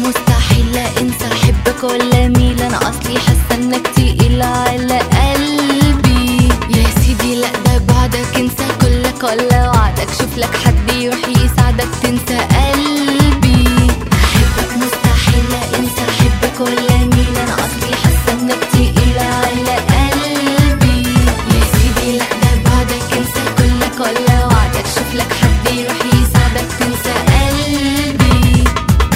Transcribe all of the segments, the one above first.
مستحيل انسى احبك ولا ميل انا اصلي حاسه انك تقيل على قلبي يا سيدي لا ده بعدك انسى كلك ولا وعدك شوف لك حد يروح يساعدك تنسى قلبي احبك مستحيل انسى احبك ولا ميل انا اصلي حاسه انك تقيل على قلبي يا سيدي لا ده بعدك انسى كلك ولا وعدك شوف لك حد يروح يساعدك تنسى قلبي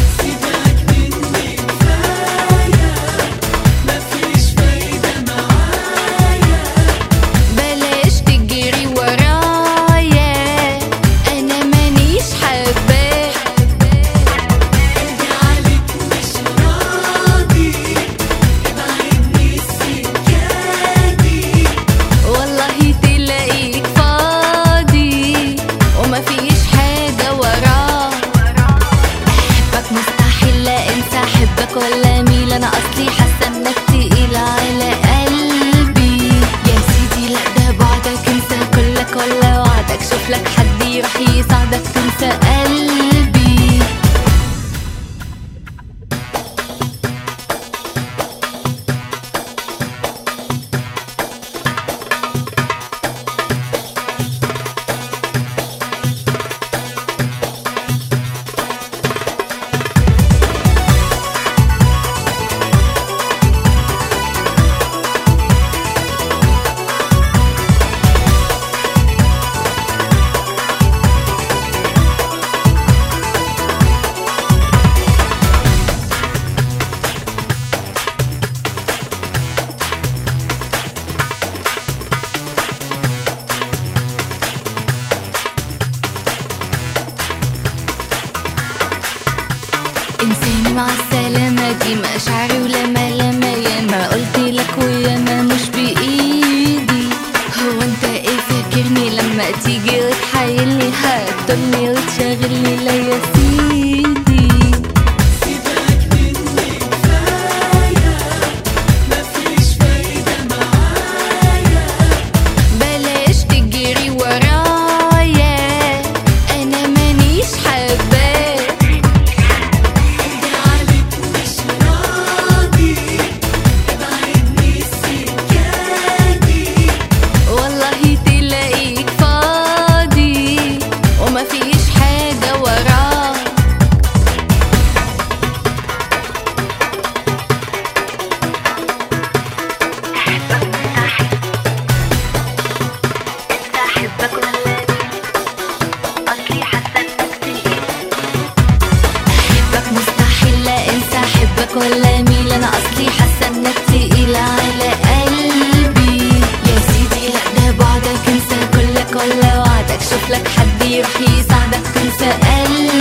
بلاش تجري ورايا انا مانيش حباك والله تلاقيك فاضي وما فيش حاجة وراك احبك مستحيل لا انسى احبك ولا ميل انا اصلي حاسة انك تقيل على قلبي يا سيدي لا ده بعدك انسى كلك ولا وعدك شوف لك حد يروح يساعدك تنسى قلبي انساني مع السلامة دي مشاعري ولما لما ياما قلت لك وياما مش بإيدي هو انت ايه فاكرني لما تيجي وتحايلني هتقولي وتشغلني لا يا سيدي بلاش تجري ورايا انا مانيش حباك والله تلاقيك فاضي وما فيش حاجة وراك احبك ولا اصلي حاسه انك تقيل احبك مستحيل لا انسى احبك ولا ميل انا اصلي حاسه انك تقيل على قلبي يا سيدي لا ده بعدك انسى كلك ولا وعدك شوف لك حد يروح يساعدك تنسى قلبي